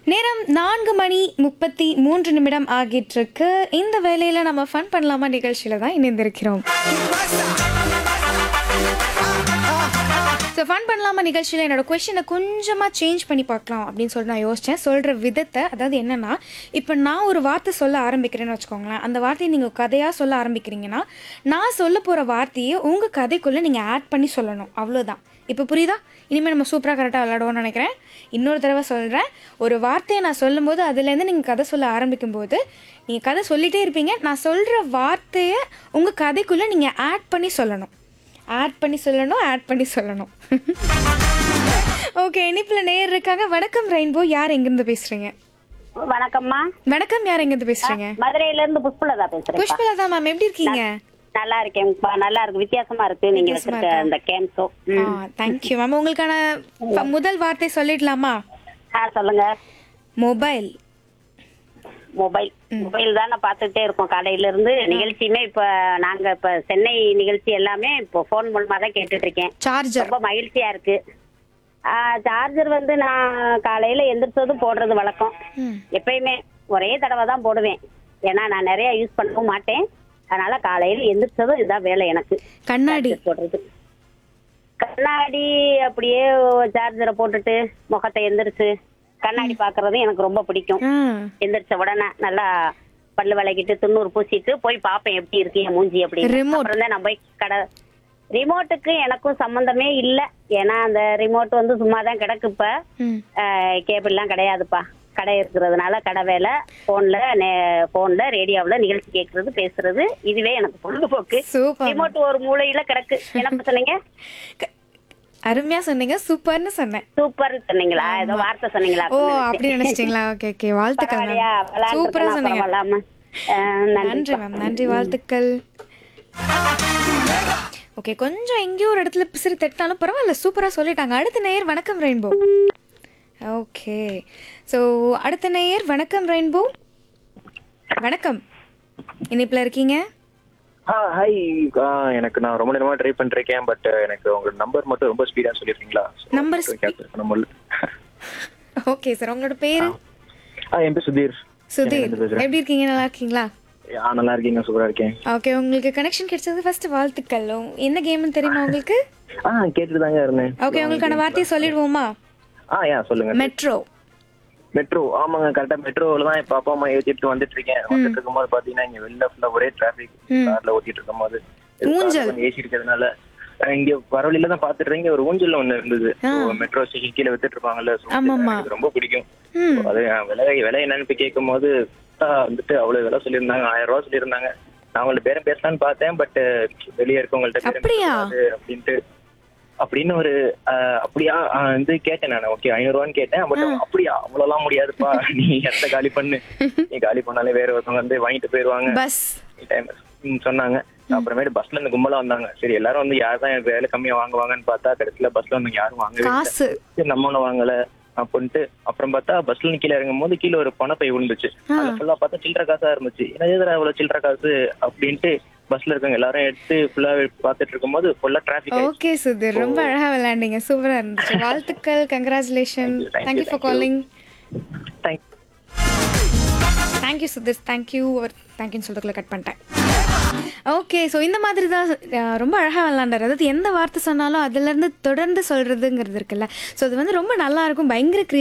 நேரம் நான்கு மணி முப்பத்தி மூன்று நிமிடம் ஆகிட்டு இருக்கு இந்த வேலையில நம்ம ஃபன் பண்ணலாமா நிகழ்ச்சியில தான் இணைந்திருக்கிறோம் ஸோ ஃபன் பண்ணலாமா நிகழ்ச்சியில் என்னோட கொஷினை கொஞ்சமாக சேஞ்ச் பண்ணி பார்க்கலாம் அப்படின்னு சொல்லி நான் யோசித்தேன் சொல்கிற விதத்தை அதாவது என்னென்னா இப்போ நான் ஒரு வார்த்தை சொல்ல ஆரம்பிக்கிறேன்னு வச்சுக்கோங்களேன் அந்த வார்த்தையை நீங்கள் கதையாக சொல்ல ஆரம்பிக்கிறீங்கன்னா நான் சொல்ல போகிற வார்த்தையை உங்கள் கதைக்குள்ளே நீங்கள் ஆட் பண்ணி சொல்லணும் அவ்வளோதான் இப்போ புரியுதா இனிமேல் நம்ம சூப்பராக கரெக்டாக விளாடுவோம்னு நினைக்கிறேன் இன்னொரு தடவை சொல்கிறேன் ஒரு வார்த்தையை நான் சொல்லும்போது அதுலேருந்து நீங்கள் கதை சொல்ல ஆரம்பிக்கும்போது நீங்கள் கதை சொல்லிகிட்டே இருப்பீங்க நான் சொல்கிற வார்த்தையை உங்கள் கதைக்குள்ளே நீங்கள் ஆட் பண்ணி சொல்லணும் ஆட் பண்ணி சொல்லணும் ஆட் பண்ணி சொல்லணும் ஓகே இனிப்பில் நேர் இருக்காங்க வணக்கம் ரெயின்போ யார் எங்கேருந்து பேசுகிறீங்க வணக்கம்மா வணக்கம் யார் எங்கேருந்து பேசுகிறீங்க மதுரையில இருந்து புஷ்பலதா பேசுறேன் புஷ்பலதா மேம் எப்படி இருக்கீங்க நல்லா இருக்கேன்ப்பா நல்லா இருக்கு வித்தியாசமா இருக்கு நீங்க வித்தியாசமா வச்சிருக்க அந்த கேம்ஸோ ஆ தேங்க்யூ மேம் உங்களுக்கான ப- முதல் வார்த்தை சொல்லிடலாமா ஆ சொல்லுங்க மொபைல் மொபைல் மொபைல் தான் நான் பார்த்துட்டே இருக்கோம் கடையில இருந்து நிகழ்ச்சியுமே இப்ப நாங்க இப்ப சென்னை நிகழ்ச்சி எல்லாமே இப்போ ஃபோன் மூலமா தான் கேட்டுட்டு இருக்கேன் சார்ஜர் ரொம்ப மகிழ்ச்சியா இருக்கு சார்ஜர் வந்து நான் காலையில எந்திரிச்சதும் போடுறது வழக்கம் ம் எப்பயுமே ஒரே தடவை தான் போடுவேன் ஏன்னா நான் நிறைய யூஸ் பண்ணவும் மாட்டேன் அதனால காலையில எந்திரிச்சதும் இதுதான் வேலை எனக்கு கண்ணாடி சார்ஜர் போடுறது கண்ணாடி அப்படியே சார்ஜரை போட்டுட்டு முகத்தை எந்திரிச்சு கண்ணாடி பாக்குறது எனக்கு ரொம்ப பிடிக்கும் ஆ எந்திரிச்ச உடனே நல்லா பல்லு விளக்கிட்டு துண்ணூறு பூசிட்டு போய் பார்ப்பேன் எப்படி இருக்கு என் மூஞ்சி அப்படின்னு Remote. அப்புறம் தான் நான் போய் கடை ரிமோட்டுக்கு எனக்கும் சம்பந்தமே இல்ல ஏன்னா அந்த ரிமோட் வந்து சும்மா தான் கிடக்கு இப்ப ம் கேபிள்லாம் கிடையாதுப்பா கடை இருக்கிறதுனால கடை வேலை போன்ல போன்ல ரேடியோவில் நிகழ்ச்சி கேட்கறது பேசுறது இதுவே எனக்கு பொழுதுபோக்கு சூப்பர் ரிமோட் ஒரு மூலையில கிடக்கு என்ன சொன்னீங்க அருமையா சொன்னீங்க சூப்பர்னு சொன்னேன் சூப்பர் சொன்னீங்களா ஏதோ வார்த்தை சொன்னீங்களா ஓ அப்படி நினைச்சிட்டீங்களா ஓகே ஓகே வாழ்த்துக்கள் பரவாயில்லையா மேம் சூப்பரா சொன்னீங்க பரவாயில்லாம நன்றி மேம் நன்றி வாழ்த்துக்கள் ஓகே கொஞ்சம் எங்கேயோ ஒரு இடத்துல பிசிறு தட்டினாலும் பரவாயில்ல சூப்பராக சொல்லிட்டாங்க அடுத்த நேயர் வணக்கம் ரெயின்போ ஓகே ஸோ அடுத்த நேயர் வணக்கம் ரெயின்போ வணக்கம் இனிப்பில் இருக்கீங்க ஆ ஹாய் ஆ எனக்கு நான் ரொம்ப நேரமா ட்ரை பண்ணிருக்கேன் பட் எனக்கு உங்க நம்பர் மட்டும் ரொம்ப ஸ்பீடா சொல்லிருக்கீங்களா Number கேப்சர் பண்ண முடியல ஓகே சார் உங்களோட பேர் ஆ என் பேர் சுதீர் சுதீர் என்ன பேசுறேன்? எப்படி இருக்கீங்க நல்லா இருக்கீங்களா ஆ நல்லா இருக்கீங்க சூப்பரா இருக்கேன் ஓகே உங்களுக்கு கனெக்ஷன் கிடைச்சது ஃபர்ஸ்ட் வாழ்த்துக்கள் என்ன கேம்னு தெரியுமா உங்களுக்கு ஆ கேட்டுட்டு தாங்க இருந்தேன் ஓகே உங்களுக்கான வார்த்தையை சொல்லிடுவோமா ஆ ஏன் சொல்லுங்க மெட்ரோ மெட்ரோ ஆமாங்க கரெக்டா மெட்ரோல தான் இப்ப அப்பா அம்மா ஏத்திட்டு வந்துட்டு இருக்கேன் வந்துட்டு இருக்கும்போது பாத்தீங்கன்னா இங்க வெளில ஃபுல்லா ஒரே டிராபிக் கார்ல ஓட்டிட்டு இருக்கும்போது ஊஞ்சல். ஏசி இருக்கிறதுனால அஹ் இங்க வரவழியில தான் பாத்துட்டு இருக்கேன். இங்க ஒரு ஊஞ்சல் ஒண்ணு இருந்தது மெட்ரோ ஸ்டேஷன் கீழே வித்துட்டு இருப்பாங்கல்ல so ஆமாமா. எனக்கு ரொம்ப பிடிக்கும் ம் அது அஹ், விலை விலை என்னன்னு போய் கேட்கும் போது வந்துட்டு அவ்வளவு விலை சொல்லியிருந்தாங்க ஆயிரம் ரூபாய் சொல்லியிருந்தாங்க நான் உங்கள்ட்ட பேரம் பேசலாம்னு பார்த்தேன் பட் வெளியே இருக்கவங்கள்ட்ட பேரம் அப்படியா? பேசக்கூடாது அப்படின்ட்டு அப்படின்னு ஒரு அஹ், அப்படியா அஹ், வந்து கேட்டேன் நான் ஓகே ஐநூறு ரூபான்னு கேட்டேன் பட் அப்படியா அவ்வளவுலாம் முடியாதுப்பா நீ எந்த காலி பண்ணு நீ காலி பண்ணாலே வேற ஒருத்தவங்க வந்து வாங்கிட்டு போயிருவாங்க பஸ் டைம் சொன்னாங்க அப்புறமேட்டு பஸ்ல இருந்து கும்பலா வந்தாங்க சரி எல்லாரும் வந்து யார் தான் எனக்கு வேலை கம்மியா வாங்குவாங்கன்னு பார்த்தா கடைசியில பஸ்ல வந்து யாரும் வாங்கவே இல்லை. காசு சரி நம்மளும் வாங்கல அப்படின்ட்டு அப்புறம் பார்த்தா பஸ்ல கீழே இறங்கும் போது கீழே ஒரு பணப்பை விழுந்துச்சு அது ஃபுல்லா பார்த்தா சில்லற காசா இருந்துச்சு என்ன எதிர அவ்வளவு சில்லற காசு அப்படின்ட்டு பஸ்ல இருக்கவங்க எல்லாரும் எடுத்து ஃபுல்லா பார்த்துட்டு இருக்கும்போது ஃபுல்லா டிராபிக் ஓகே சுதீர் ரொம்ப அழகா விளையாண்டீங்க சூப்பரா இருந்துச்சு வாழ்த்துக்கள் congratulation Thank you, thank thank you you, for thank you. Calling thanks thank you Sudheer thank you ஒரு தேங்க்யூன்னு சொல்றதுக்குள்ள கட் பண்ணிட்டேன் ஓகே ஸோ இந்த மாதிரி தான் அஹ், ரொம்ப அழகாக விளாண்டார் அதாவது எந்த வார்த்தை சொன்னாலும் அதுலேருந்து தொடர்ந்து சொல்கிறதுங்கிறது இருக்குல்ல ஸோ அது வந்து ரொம்ப நல்லா இருக்கும் பயங்கர